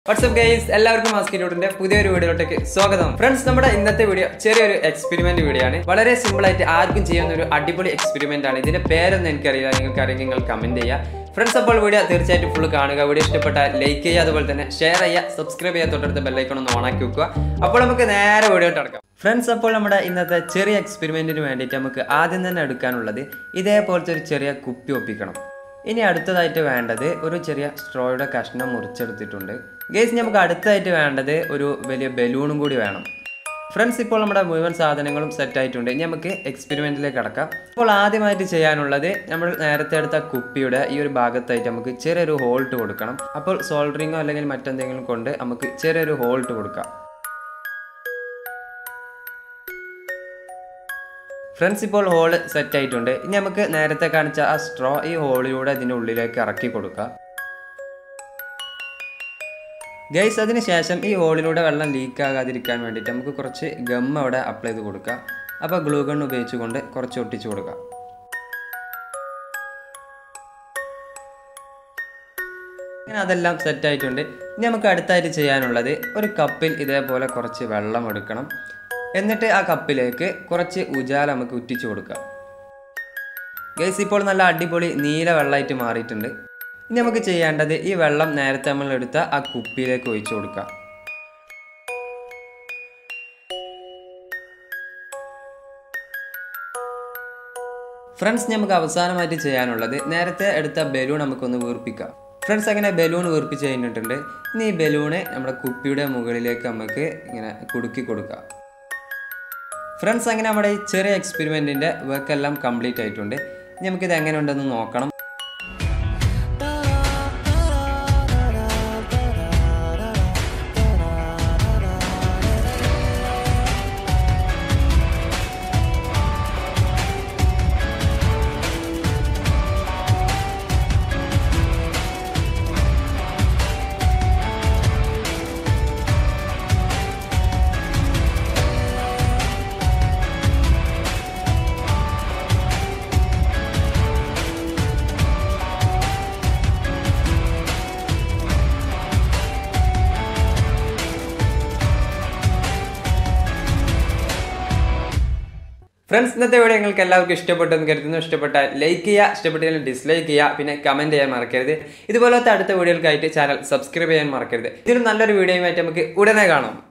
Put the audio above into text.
WhatsApp guys എല്ലാവർക്കും മാസ്കിലൂട്ടിന്റെ പുതിയൊരു വീഡിയോയിലോട്ടേക്ക് സ്വാഗതം ഫ്രണ്ട്സ് നമ്മുടെ ഇന്നത്തെ വീഡിയോ ചെറിയൊരു എക്സ്പെരിമെന്റ് വീഡിയോ ആണ് വളരെ സിമ്പിൾ ആയിട്ട് ആർക്കും ചെയ്യുന്ന ഒരു അടിപൊളി എക്സ്പെരിമെന്റ് ആണ് ഇതിന്റെ പേരൊന്നും എനിക്കറിയില്ല നിങ്ങൾക്ക് അറിയാം നിങ്ങൾ കമന്റ് ചെയ്യുക ഫ്രണ്ട്സ് അപ്പോൾ വീഡിയോ തീർച്ചയായിട്ടും ഫുൾ കാണുക വീഡിയോ ഇഷ്ടപ്പെട്ടാൽ ലൈക്ക് ചെയ്യുക അതുപോലെ തന്നെ ഷെയർ ചെയ്യുക സബ്സ്ക്രൈബ് ചെയ്യുക തൊട്ടടുത്ത ബെല്ലൈക്കൺ ഒന്ന് ഓണാക്കി വെക്കുക അപ്പോൾ നമുക്ക് നേരെ വീഡിയോ അടക്കാം ഫ്രണ്ട്സ് അപ്പോൾ നമ്മുടെ ഇന്നത്തെ ചെറിയ എക്സ്പെരിമെന്റിന് വേണ്ടിയിട്ട് നമുക്ക് ആദ്യം തന്നെ എടുക്കാനുള്ളത് ഇതേപോലത്തെ ഒരു ചെറിയ കുപ്പി ഒപ്പിക്കണം ഇനി അടുത്തതായിട്ട് വേണ്ടത് ഒരു ചെറിയ സ്ട്രോയുടെ കഷ്ണം മുറിച്ചെടുത്തിട്ടുണ്ട് ഗേസ് നമുക്ക് അടുത്തതായിട്ട് വേണ്ടത് ഒരു വലിയ ബലൂണും കൂടി വേണം ഫ്രണ്ട്സ് ഇപ്പോൾ നമ്മുടെ മുഴുവൻ സാധനങ്ങളും സെറ്റ് ആയിട്ടുണ്ട് ഇനി നമുക്ക് എക്സ്പെരിമെന്റിലേക്ക് കടക്കാം അപ്പോൾ ആദ്യമായിട്ട് ചെയ്യാനുള്ളത് നമ്മൾ നേരത്തെ എടുത്ത കുപ്പിയുടെ ഈ ഒരു ഭാഗത്തായിട്ട് നമുക്ക് ചെറിയൊരു ഹോൾട്ട് കൊടുക്കണം അപ്പോൾ സോൾഡറിങ്ങോ അല്ലെങ്കിൽ മറ്റെന്തെങ്കിലും കൊണ്ട് നമുക്ക് ചെറിയൊരു ഹോൾട്ട് കൊടുക്കാം ഫ്രണ്ട്സ് ഇപ്പോൾ ഹോള് സെറ്റ് ആയിട്ടുണ്ട് ഇനി നമുക്ക് നേരത്തെ കാണിച്ച ആ സ്ട്രോ ഈ ഹോളിലൂടെ അതിൻ്റെ ഉള്ളിലേക്ക് ഇറക്കി കൊടുക്കാം ഗൈസ് അതിന് ശേഷം ഈ ഹോളിലൂടെ വെള്ളം ലീക്ക് ആകാതിരിക്കാൻ വേണ്ടിയിട്ട് നമുക്ക് കുറച്ച് ഗം അവിടെ അപ്ലൈ ചെയ്ത് കൊടുക്കാം അപ്പോൾ ഗ്ലൂ ഗൺ ഉപയോഗിച്ചുകൊണ്ട് കുറച്ച് ഒട്ടിച്ചു കൊടുക്കാം ഇങ്ങനെ അതെല്ലാം സെറ്റ് ആയിട്ടുണ്ട് ഇനി നമുക്ക് അടുത്തായിട്ട് ചെയ്യാനുള്ളത് ഒരു കപ്പിൽ ഇതേപോലെ കുറച്ച് വെള്ളം എടുക്കണം എന്നിട്ട് ആ കപ്പിലേക്ക് കുറച്ച് ഉജാല നമുക്ക് ഉറ്റിച്ചു കൊടുക്കാം ഗൈസ് ഇപ്പോൾ നല്ല അടിപൊളി നീല വെള്ളമായിട്ട് മാറിയിട്ടുണ്ട് ഇനി നമുക്ക് ചെയ്യേണ്ടത് ഈ വെള്ളം നേരത്തെ നമ്മൾ എടുത്ത ആ കുപ്പിയിലേക്ക് ഒഴിച്ചു കൊടുക്കാം ഫ്രണ്ട്സ് നമുക്ക് അവസാനമായിട്ട് ചെയ്യാനുള്ളത് നേരത്തെ എടുത്ത ബലൂൺ നമുക്കൊന്ന് വീർപ്പിക്കാം ഫ്രണ്ട്സ് അങ്ങനെ ബലൂൺ വീർപ്പിച്ച് കഴിഞ്ഞിട്ടുണ്ട് ഇനി ഈ ബലൂണ് നമ്മുടെ കുപ്പിയുടെ മുകളിലേക്ക് നമുക്ക് ഇങ്ങനെ കുടുക്കി കൊടുക്കാം ഫ്രണ്ട്സ് അങ്ങനെ നമ്മുടെ ഈ ചെറിയ എക്സ്പെരിമെൻറ്റിൻ്റെ വർക്ക് എല്ലാം കംപ്ലീറ്റ് ആയിട്ടുണ്ട് ഇനി നമുക്കിത് എങ്ങനെ ഉണ്ടെന്ന് നോക്കണം ഫ്രണ്ട്സ് ഇന്നത്തെ വീഡിയോ നിങ്ങൾക്ക് എല്ലാവർക്കും ഇഷ്ടപ്പെട്ടെന്ന് കരുതുന്നു ഇഷ്ടപ്പെട്ടാൽ ലൈക്ക് ചെയ്യുക ഇഷ്ടപ്പെട്ടില്ലെങ്കിൽ ഡിസ്ലൈക്ക് ചെയ്യുക പിന്നെ കമന്റ് ചെയ്യാൻ മറക്കരുത് ഇതുപോലത്തെ അടുത്ത വീഡിയോകൾക്കായിട്ട് ചാനൽ സബ്സ്ക്രൈബ് ചെയ്യാൻ മറക്കരുത് ഇതിലും നല്ലൊരു വീഡിയോയുമായിട്ട് നമുക്ക് ഉടനെ കാണാം